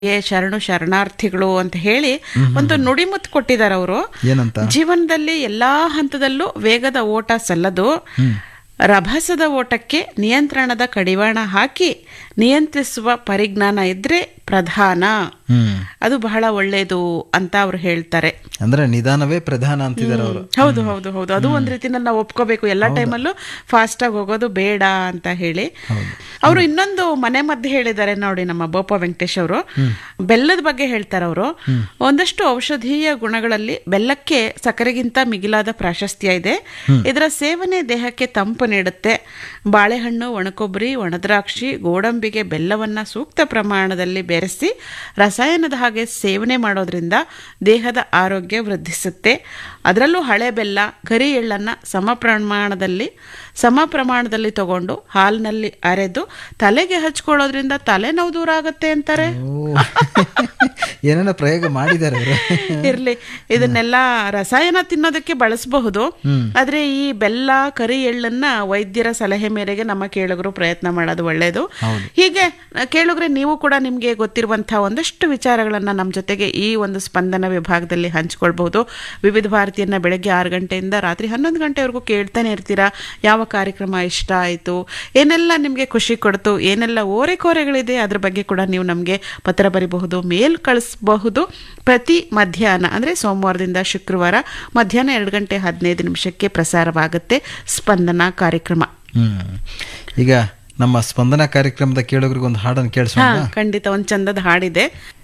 ಏ ಶರಣು ಶರಣಾರ್ಥಿಗಳು ಅಂತ ಹೇಳಿ ಒಂದು ನುಡಿಮುತ್ತು ಕೊಟ್ಟಿದ್ದಾರೆ ಅವರು ಏನಂತ ಜೀವನದಲ್ಲಿ ಎಲ್ಲಾ ಹಂತದಲ್ಲೂ ವೇಗದ ಓಟ ಸಲ್ಲದು ರಭಸದ ಓಟಕ್ಕೆ ನಿಯಂತ್ರಣದ ಕಡಿವಾಣ ಹಾಕಿ ನಿಯಂತ್ರಿಸುವ ಪರಿಜ್ಞಾನ ಇದ್ರೆ ಪ್ರಧಾನ ಹ್ಮ್ ಅದು ಬಹಳ ಒಳ್ಳೇದು ಅಂತ ಅವ್ರು ಹೇಳ್ತಾರೆ ಅಂದ್ರೆ ನಿಧಾನವೇ ಪ್ರಧಾನ ಅಂತಿದ್ದಾರೆ ಅವರು ಹೌದು ಹೌದು ಹೌದು ಅದು ಒಂದ್ ರೀತಿನಲ್ಲಿ ನಾವು ಒಪ್ಕೋಬೇಕು ಎಲ್ಲಾ ಟೈಮಲ್ಲೂ ಫಾಸ್ಟ್ ಆಗಿ ಹೋಗೋದು ಬೇಡ ಅಂತ ಹೇಳಿ ಅವರು ಇನ್ನೊಂದು ಮನೆ ಮಧ್ಯೆ ಹೇಳಿದ್ದಾರೆ ನೋಡಿ ನಮ್ಮ ಬೋಪ ವೆಂಕಟೇಶ್ ಅವರು ಬೆಲ್ಲದ ಬಗ್ಗೆ ಹೇಳ್ತಾರೆ ಅವರು ಒಂದಷ್ಟು ಔಷಧೀಯ ಗುಣಗಳಲ್ಲಿ ಬೆಲ್ಲಕ್ಕೆ ಸಕ್ಕರೆಗಿಂತ ಮಿಗಿಲಾದ ಪ್ರಾಶಸ್ತ್ಯ ಇದೆ ಇದರ ಸೇವನೆ ದೇಹಕ್ಕೆ ತಂಪು ನೀಡುತ್ತೆ ಬಾಳೆಹಣ್ಣು ಒಣಕೊಬ್ಬರಿ ಒಣದ್ರಾಕ್ಷಿ ಗೋಡಂಬಿಗೆ ಬೆಲ್ಲವನ್ನ ಸೂಕ್ತ ಪ್ರಮಾಣದಲ್ಲಿ ಬೆರೆಸಿ ರಸಾಯನದ ಹಾಗೆ ಸೇವನೆ ಮಾಡೋದ್ರಿಂದ ದೇಹದ ಆರೋಗ್ಯ ವೃದ್ಧಿಸುತ್ತೆ ಅದರಲ್ಲೂ ಹಳೆ ಬೆಲ್ಲ ಕರಿ ಎಳ್ಳನ್ನ ಸಮ ಪ್ರಮಾಣದಲ್ಲಿ ಸಮ ಪ್ರಮಾಣದಲ್ಲಿ ತಗೊಂಡು ಹಾಲಿನಲ್ಲಿ ಅರೆದು ತಲೆಗೆ ಹಚ್ಕೊಳ್ಳೋದ್ರಿಂದ ತಲೆನೋವು ದೂರ ಆಗುತ್ತೆ ಅಂತಾರೆ ಓ ಏನೇನೋ ಪ್ರಯೋಗ ಮಾಡಿದ್ದಾರೆ ಅವರು ಇರ್ಲಿ ಇದನ್ನೆಲ್ಲ ರಸಾಯನ ತಿನ್ನೋದಕ್ಕೆ ಬಳಸಬಹುದು ಆದ್ರೆ ಈ ಬೆಲ್ಲ ಕರಿ ಎಳ್ಳನ್ನ ವೈದ್ಯರ ಸಲಹೆ ಮೇರೆಗೆ ನಮ್ಮ ಕೇಳುಗರು ಪ್ರಯತ್ನ ಮಾಡೋದು ಒಳ್ಳೆಯದು ಹೀಗೆ ಕೇಳುಗ್ರೆ ನೀವು ಕೂಡ ನಿಮ್ಗೆ ಗೊತ್ತಿರುವಂತಹ ಒಂದಷ್ಟು ವಿಚಾರಗಳನ್ನ ನಮ್ಮ ಜೊತೆಗೆ ಈ ಒಂದು ಸ್ಪಂದನ ವಿಭಾಗದಲ್ಲಿ ಹಂಚ್ಕೊಳ್ಬಹುದು ವಿವಿಧ ಭಾರತಿಯನ್ನ ಬೆಳಗ್ಗೆ ಆರು ಗಂಟೆಯಿಂದ ರಾತ್ರಿ ಹನ್ನೊಂದು ಗಂಟೆವರೆಗೂ ಕೇಳ್ತಾನೆ ಇರ್ತೀರಾ ಯಾವ ಕಾರ್ಯಕ್ರಮ ಇಷ್ಟ ಆಯಿತು ಏನೆಲ್ಲ ನಿಮಗೆ ಖುಷಿ ಕೊಡ್ತು ಏನೆಲ್ಲ ಓರೆಕೋರೆಗಳಿದೆ ಅದ್ರ ಬಗ್ಗೆ ಕೂಡ ನೀವು ನಮಗೆ ಪತ್ರ ಬರಿಬಹುದು ಮೇಲ್ ಕಳಿಸಬಹುದು ಪ್ರತಿ ಮಧ್ಯಾಹ್ನ ಅಂದರೆ ಸೋಮವಾರದಿಂದ ಶುಕ್ರವಾರ ಮಧ್ಯಾಹ್ನ ಎರಡು ಗಂಟೆ ಹದಿನೈದು ನಿಮಿಷಕ್ಕೆ ಪ್ರಸಾರವಾಗುತ್ತೆ ಸ್ಪಂದನ ಕಾರ್ಯಕ್ರಮ ಹ್ಮ್ ಈಗ ನಮ್ಮ ಸ್ಪಂದನ ಕಾರ್ಯಕ್ರಮದ ಕೇಳೋಗ್ರಿಗೆ ಒಂದು ಹಾಡನ್ನು ಕೇಳಿಸೋಣ ಹಾ ಖಂಡಿತ ಒಂದು ಚಂದದ ಹಾಡಿದೆ